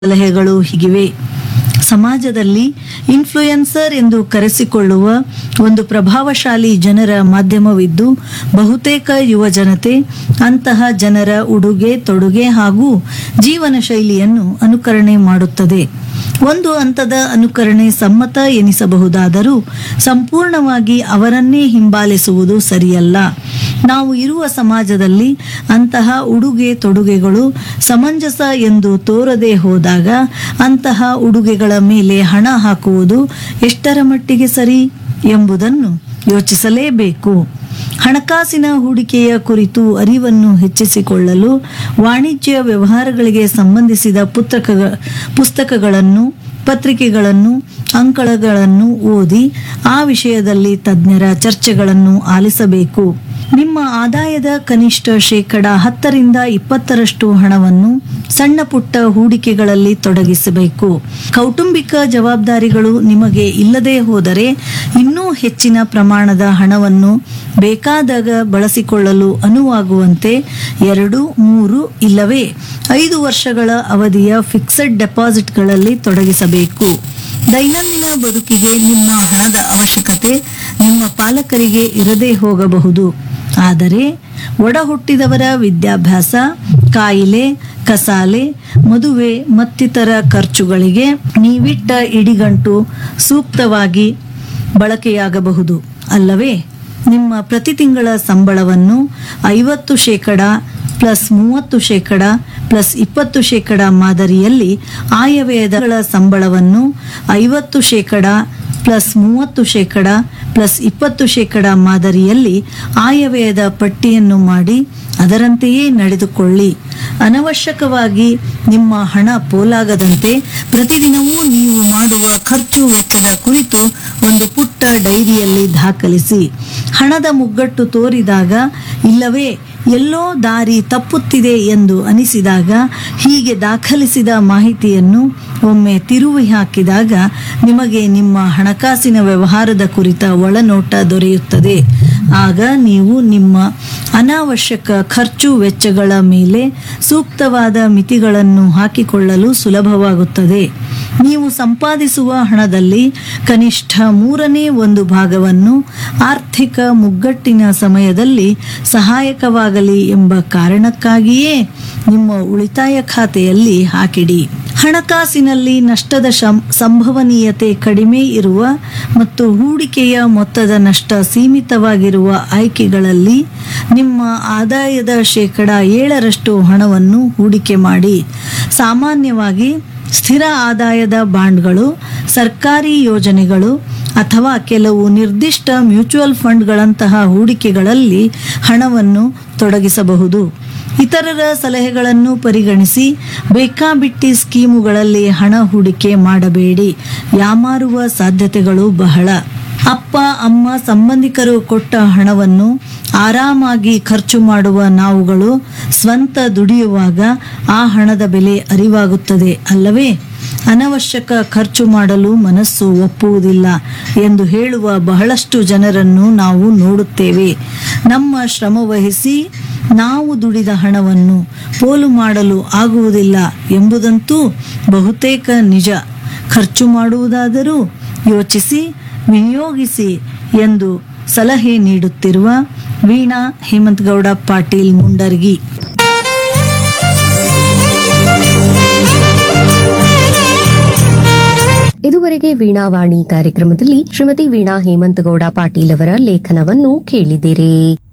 ಸಲಹೆಗಳು ಹೀಗಿವೆ ಸಮಾಜದಲ್ಲಿ ಇನ್ಫ್ಲೂಯೆನ್ಸರ್ ಎಂದು ಕರೆಸಿಕೊಳ್ಳುವ ಒಂದು ಪ್ರಭಾವಶಾಲಿ ಜನರ ಮಾಧ್ಯಮವಿದ್ದು ಬಹುತೇಕ ಯುವ ಜನತೆ ಅಂತಹ ಜನರ ಉಡುಗೆ ತೊಡುಗೆ ಹಾಗೂ ಜೀವನ ಶೈಲಿಯನ್ನು ಅನುಕರಣೆ ಮಾಡುತ್ತದೆ ಒಂದು ಹಂತದ ಅನುಕರಣೆ ಸಮ್ಮತ ಎನಿಸಬಹುದಾದರೂ ಸಂಪೂರ್ಣವಾಗಿ ಅವರನ್ನೇ ಹಿಂಬಾಲಿಸುವುದು ಸರಿಯಲ್ಲ ನಾವು ಇರುವ ಸಮಾಜದಲ್ಲಿ ಅಂತಹ ಉಡುಗೆ ತೊಡುಗೆಗಳು ಸಮಂಜಸ ಎಂದು ತೋರದೆ ಹೋದಾಗ ಅಂತಹ ಉಡುಗೆಗಳ ಮೇಲೆ ಹಣ ಹಾಕುವುದು ಎಷ್ಟರ ಮಟ್ಟಿಗೆ ಸರಿ ಎಂಬುದನ್ನು ಯೋಚಿಸಲೇಬೇಕು ಹಣಕಾಸಿನ ಹೂಡಿಕೆಯ ಕುರಿತು ಅರಿವನ್ನು ಹೆಚ್ಚಿಸಿಕೊಳ್ಳಲು ವಾಣಿಜ್ಯ ವ್ಯವಹಾರಗಳಿಗೆ ಸಂಬಂಧಿಸಿದ ಪುಸ್ತಕ ಪುಸ್ತಕಗಳನ್ನು ಪತ್ರಿಕೆಗಳನ್ನು ಅಂಕಣಗಳನ್ನು ಓದಿ ಆ ವಿಷಯದಲ್ಲಿ ತಜ್ಞರ ಚರ್ಚೆಗಳನ್ನು ಆಲಿಸಬೇಕು ನಿಮ್ಮ ಆದಾಯದ ಕನಿಷ್ಠ ಶೇಕಡ ಹತ್ತರಿಂದ ಇಪ್ಪತ್ತರಷ್ಟು ಹಣವನ್ನು ಸಣ್ಣ ಪುಟ್ಟ ಹೂಡಿಕೆಗಳಲ್ಲಿ ತೊಡಗಿಸಬೇಕು ಕೌಟುಂಬಿಕ ಜವಾಬ್ದಾರಿಗಳು ನಿಮಗೆ ಇಲ್ಲದೆ ಹೋದರೆ ಇನ್ನೂ ಹೆಚ್ಚಿನ ಪ್ರಮಾಣದ ಹಣವನ್ನು ಬೇಕಾದಾಗ ಬಳಸಿಕೊಳ್ಳಲು ಅನುವಾಗುವಂತೆ ಎರಡು ಮೂರು ಇಲ್ಲವೇ ಐದು ವರ್ಷಗಳ ಅವಧಿಯ ಫಿಕ್ಸೆಡ್ ಡೆಪಾಸಿಟ್ಗಳಲ್ಲಿ ತೊಡಗಿಸಬೇಕು ದೈನಂದಿನ ಬದುಕಿಗೆ ನಿಮ್ಮ ಹಣದ ಅವಶ್ಯಕತೆ ನಿಮ್ಮ ಪಾಲಕರಿಗೆ ಇರದೇ ಹೋಗಬಹುದು ಆದರೆ ಒಡ ಹುಟ್ಟಿದವರ ವಿದ್ಯಾಭ್ಯಾಸ ಕಾಯಿಲೆ ಕಸಾಲೆ ಮದುವೆ ಮತ್ತಿತರ ಖರ್ಚುಗಳಿಗೆ ನೀವಿಟ್ಟ ಇಡಿಗಂಟು ಸೂಕ್ತವಾಗಿ ಬಳಕೆಯಾಗಬಹುದು ಅಲ್ಲವೇ ನಿಮ್ಮ ಪ್ರತಿ ತಿಂಗಳ ಸಂಬಳವನ್ನು ಐವತ್ತು ಶೇಕಡ ಪ್ಲಸ್ ಮೂವತ್ತು ಶೇಕಡ ಪ್ಲಸ್ ಇಪ್ಪತ್ತು ಶೇಕಡ ಮಾದರಿಯಲ್ಲಿ ಆಯವ್ಯಯಗಳ ಸಂಬಳವನ್ನು ಐವತ್ತು ಶೇಕಡ ಪ್ಲಸ್ ಮೂವತ್ತು ಶೇಕಡ ಪ್ಲಸ್ ಇಪ್ಪತ್ತು ಶೇಕಡ ಮಾದರಿಯಲ್ಲಿ ಆಯವ್ಯಯದ ಪಟ್ಟಿಯನ್ನು ಮಾಡಿ ಅದರಂತೆಯೇ ನಡೆದುಕೊಳ್ಳಿ ಅನವಶ್ಯಕವಾಗಿ ನಿಮ್ಮ ಹಣ ಪೋಲಾಗದಂತೆ ಪ್ರತಿದಿನವೂ ನೀವು ಮಾಡುವ ಖರ್ಚು ವೆಚ್ಚದ ಕುರಿತು ಒಂದು ಪುಟ್ಟ ಡೈರಿಯಲ್ಲಿ ದಾಖಲಿಸಿ ಹಣದ ಮುಗ್ಗಟ್ಟು ತೋರಿದಾಗ ಇಲ್ಲವೇ ಎಲ್ಲೋ ದಾರಿ ತಪ್ಪುತ್ತಿದೆ ಎಂದು ಅನಿಸಿದಾಗ ಹೀಗೆ ದಾಖಲಿಸಿದ ಮಾಹಿತಿಯನ್ನು ಒಮ್ಮೆ ತಿರುವಿ ಹಾಕಿದಾಗ ನಿಮಗೆ ನಿಮ್ಮ ಹಣಕಾಸಿನ ವ್ಯವಹಾರದ ಕುರಿತ ಒಳನೋಟ ದೊರೆಯುತ್ತದೆ ಆಗ ನೀವು ನಿಮ್ಮ ಅನಾವಶ್ಯಕ ಖರ್ಚು ವೆಚ್ಚಗಳ ಮೇಲೆ ಸೂಕ್ತವಾದ ಮಿತಿಗಳನ್ನು ಹಾಕಿಕೊಳ್ಳಲು ಸುಲಭವಾಗುತ್ತದೆ ನೀವು ಸಂಪಾದಿಸುವ ಹಣದಲ್ಲಿ ಕನಿಷ್ಠ ಮೂರನೇ ಒಂದು ಭಾಗವನ್ನು ಆರ್ಥಿಕ ಮುಗ್ಗಟ್ಟಿನ ಸಮಯದಲ್ಲಿ ಸಹಾಯಕವಾಗಲಿ ಎಂಬ ಕಾರಣಕ್ಕಾಗಿಯೇ ನಿಮ್ಮ ಉಳಿತಾಯ ಖಾತೆಯಲ್ಲಿ ಹಾಕಿಡಿ ಹಣಕಾಸಿನಲ್ಲಿ ನಷ್ಟದ ಶಂ- ಸಂಭವನೀಯತೆ ಕಡಿಮೆ ಇರುವ ಮತ್ತು ಹೂಡಿಕೆಯ ಮೊತ್ತದ ನಷ್ಟ ಸೀಮಿತವಾಗಿರುವ ಆಯ್ಕೆಗಳಲ್ಲಿ ನಿಮ್ಮ ಆದಾಯದ ಶೇಕಡ ಏಳರಷ್ಟು ಹಣವನ್ನು ಹೂಡಿಕೆ ಮಾಡಿ ಸಾಮಾನ್ಯವಾಗಿ ಸ್ಥಿರ ಆದಾಯದ ಬಾಂಡ್ಗಳು ಸರ್ಕಾರಿ ಯೋಜನೆಗಳು ಅಥವಾ ಕೆಲವು ನಿರ್ದಿಷ್ಟ ಮ್ಯೂಚುವಲ್ ಫಂಡ್ಗಳಂತಹ ಹೂಡಿಕೆಗಳಲ್ಲಿ ಹಣವನ್ನು ತೊಡಗಿಸಬಹುದು ಇತರರ ಸಲಹೆಗಳನ್ನು ಪರಿಗಣಿಸಿ ಬೇಕಾಬಿಟ್ಟಿ ಸ್ಕೀಮುಗಳಲ್ಲಿ ಹಣ ಹೂಡಿಕೆ ಮಾಡಬೇಡಿ ಯಾಮಾರುವ ಸಾಧ್ಯತೆಗಳು ಬಹಳ ಅಪ್ಪ ಅಮ್ಮ ಸಂಬಂಧಿಕರು ಕೊಟ್ಟ ಹಣವನ್ನು ಆರಾಮಾಗಿ ಖರ್ಚು ಮಾಡುವ ನಾವುಗಳು ಸ್ವಂತ ದುಡಿಯುವಾಗ ಆ ಹಣದ ಬೆಲೆ ಅರಿವಾಗುತ್ತದೆ ಅಲ್ಲವೇ ಅನವಶ್ಯಕ ಖರ್ಚು ಮಾಡಲು ಮನಸ್ಸು ಒಪ್ಪುವುದಿಲ್ಲ ಎಂದು ಹೇಳುವ ಬಹಳಷ್ಟು ಜನರನ್ನು ನಾವು ನೋಡುತ್ತೇವೆ ನಮ್ಮ ಶ್ರಮವಹಿಸಿ ನಾವು ದುಡಿದ ಹಣವನ್ನು ಪೋಲು ಮಾಡಲು ಆಗುವುದಿಲ್ಲ ಎಂಬುದಂತೂ ಬಹುತೇಕ ನಿಜ ಖರ್ಚು ಮಾಡುವುದಾದರೂ ಯೋಚಿಸಿ ವಿನಿಯೋಗಿಸಿ ಎಂದು ಸಲಹೆ ನೀಡುತ್ತಿರುವ ವೀಣಾ ಹೇಮಂತಗೌಡ ಪಾಟೀಲ್ ಮುಂಡರ್ಗಿ ಇದುವರೆಗೆ ವೀಣಾವಾಣಿ ಕಾರ್ಯಕ್ರಮದಲ್ಲಿ ಶ್ರೀಮತಿ ವೀಣಾ ಹೇಮಂತಗೌಡ ಪಾಟೀಲ್ ಅವರ ಲೇಖನವನ್ನು ಕೇಳಿದಿರಿ